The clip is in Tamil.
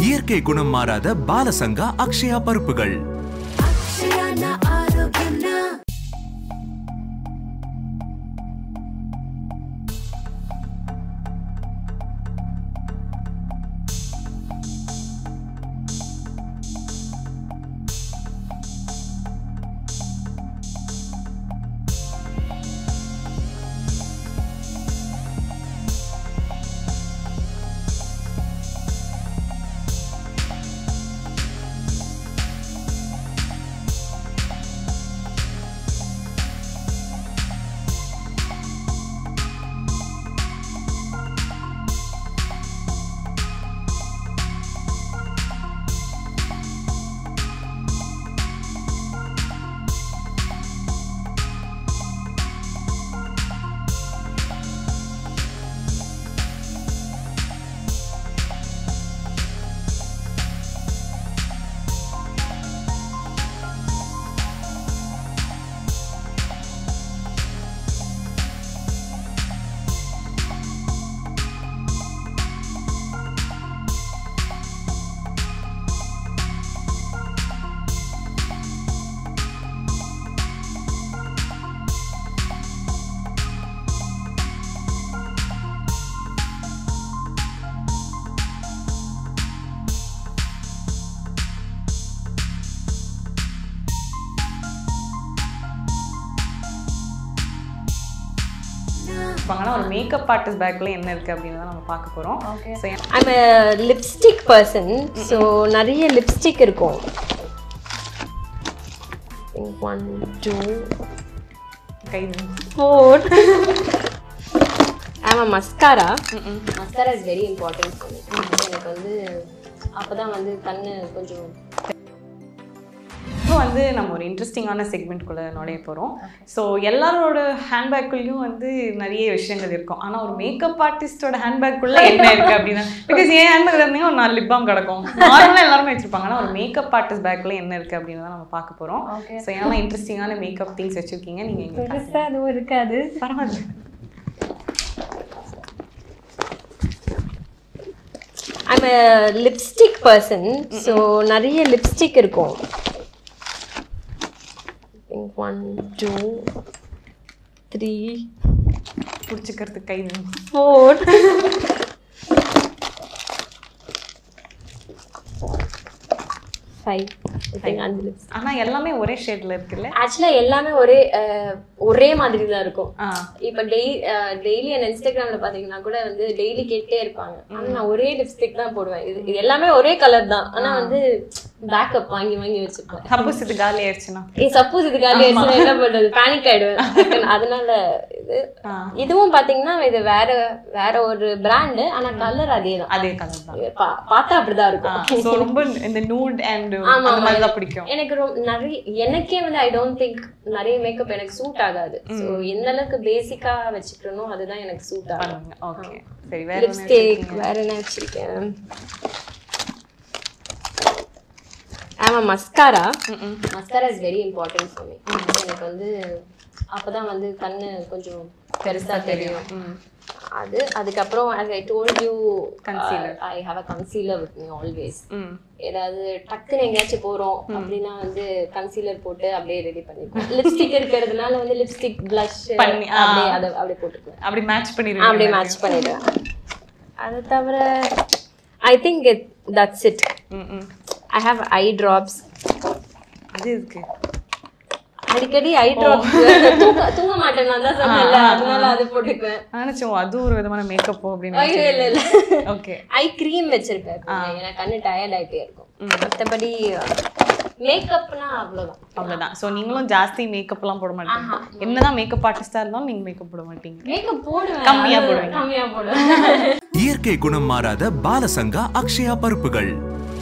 இயற்கை குணம் மாறாத பாலசங்கா அக்ஷயா பருப்புகள் అక్షయాన ఆరోగ్యం இருப்பாங்கன்னா ஒரு மேக்கப் ஆர்டிஸ்ட் பேக்ல என்ன இருக்கு அப்படின்னு தான் நம்ம பார்க்க போறோம் so I'm lipstick person so நிறைய லிப்ஸ்டிக் இருக்கும் ஒன் டூ கை four I'm a mascara mascara is very important எனக்கு வந்து அப்பதான் வந்து கண்ணு கொஞ்சம் இப்போ வந்து நம்ம ஒரு இன்ட்ரெஸ்டிங்கான செக்மெண்ட்குள்ளே நுழைய போகிறோம் ஸோ எல்லாரோட ஹேண்ட்பேக்குள்ளேயும் வந்து நிறைய விஷயங்கள் இருக்கும் ஆனால் ஒரு மேக்கப் ஆர்டிஸ்டோட ஹேண்ட்பேக்குள்ளே என்ன இருக்குது அப்படின்னா பிகாஸ் என் ஹேண்ட்பேக் இருந்தீங்க ஒரு நாலு லிப் பாம் கிடக்கும் நார்மலாக எல்லாருமே வச்சிருப்பாங்க ஆனால் ஒரு மேக்கப் ஆர்டிஸ்ட் பேக்கில் என்ன இருக்குது அப்படின்னு தான் நம்ம பார்க்க போகிறோம் ஸோ ஏன்னா இன்ட்ரெஸ்டிங்கான மேக்கப் திங்ஸ் வச்சுருக்கீங்க நீங்கள் எங்களுக்கு பெருசா அதுவும் இருக்காது பரவாயில்ல ஐம் லிப்ஸ்டிக் பர்சன் ஸோ நிறைய லிப்ஸ்டிக் இருக்கும் ஒன் டூ த்ரீ பிடிச்சிக்கிறதுக்கு கை ஃபோர் ஃபைவ் அந்த லிப்ஸ் ஆனால் எல்லாமே ஒரே ஷேடில் இருக்குல்ல ஆக்சுவலாக எல்லாமே ஒரே அஹ், ஒரே மாதிரி தான் இருக்கும் ஆ இப்போ டெய் டெய்லி என் இன்ஸ்டாகிராம்ல பாத்தீங்கன்னா கூட வந்து டெய்லி கேட்டே இருப்பாங்க ஆனா நான் ஒரே லிப்ஸ்டிக் தான் போடுவேன் இது இது எல்லாமே ஒரே கலர் தான் ஆனா வந்து பேக்கப் வாங்கி வாங்கி வச்சுப்பேன் சப்போஸ் இது காலி ஆயிடுச்சுன்னா ஏ சப்போஸ் இது காலி ஆயிடுச்சுன்னா என்ன பண்றது பேனிக் ஆயிடுவேன் டக்குன்னு. அதனால இது ஆ. இதுவும் பாத்தீங்கன்னா இது வேற வேற ஒரு பிராண்டு ஆனா கலர் அதே தான் அதே கலர் தான் பா- பார்த்தா அப்படிதான் இருக்கும் ஸோ ரொம்ப இந்த நூட் அண்ட் ஆமா, அந்த ஆமா. மாதிரி தான் பிடிக்கும் எனக்கு ரொம்ப நிறைய எனக்கே வந்து ஐ டோன்ட் திங்க் நிறைய மேக்கப் எனக்கு சூட் ஆகாது ஸோ எந்த அளவுக்கு பேசிக்கா வச்சுக்கிறனோ அதுதான் எனக்கு சூட் ஆகும் பண்ணுங்க ஓகே சரி வேற என்ன லிப்ஸ்டிக் வச்சிருக்கீங்க? வேற என்ன வச்சிருக்கேன் ஆமா mascara mascara is very important for me எனக்கு வந்து அப்பதான் வந்து கண்ணு கொஞ்சம் பெருசா தெரியும் ம். அது அதுக்கப்புறம் as I told you Concealer. I have a concealer with me always hmm ஏதாவது டக்குன்னு எங்கேயாச்சும் போறோம் அப்படின்னா வந்து கன்சீலர் போட்டு அப்படியே ரெடி பண்ணிக்குவோம் லிப்ஸ்டிக் இருக்கிறதுனால வந்து லிப்ஸ்டிக் பிளஷ் பண்ணி, ஆ. அப்படியே அதை அப்படியே போட்டுக்குவேன் அப்படி மேட்ச் பண்ணிடுவீங்க அப்படியே மேட்ச் பண்ணிடுவேன் அது தவிர I think it that's it hmm hmm I have I drops அது இருக்கு அடிக்கடி ஐ ட்ராப்ஸ் தூங்க தூங்க மாட்டேன் நான் தான் சொன்னேன்ல அதனால அது போட்டுக்குவேன் நினைச்சோம் அது ஒரு விதமான மேக்கப்போ அப்படின்னு ஐயோ இல்ல இல்ல ஓகே ஐ க்ரீம் வச்சிருப்பேன் எப்பவுமே. எனக்கு கண்ணு டயர்ட் ஆயிட்டே இருக்கும் மற்றபடி மேக்கப்னா அவ்வளவுதான் அவ்வளவுதான் ஸோ நீங்களும் ஜாஸ்தி மேக்கப்லாம் போட மாட்டீங்க என்னதான் மேக்கப் ஆர்டிஸ்டா இருந்தாலும் நீங்க மேக்கப் போட மாட்டீங்க மேக்கப் போடுவேன் கம்மியா அது போடுவீங்க. கம்மியா போடுவேன் இயற்கை குணம் மாறாத பாலசங்கா அக்ஷயா பருப்புகள்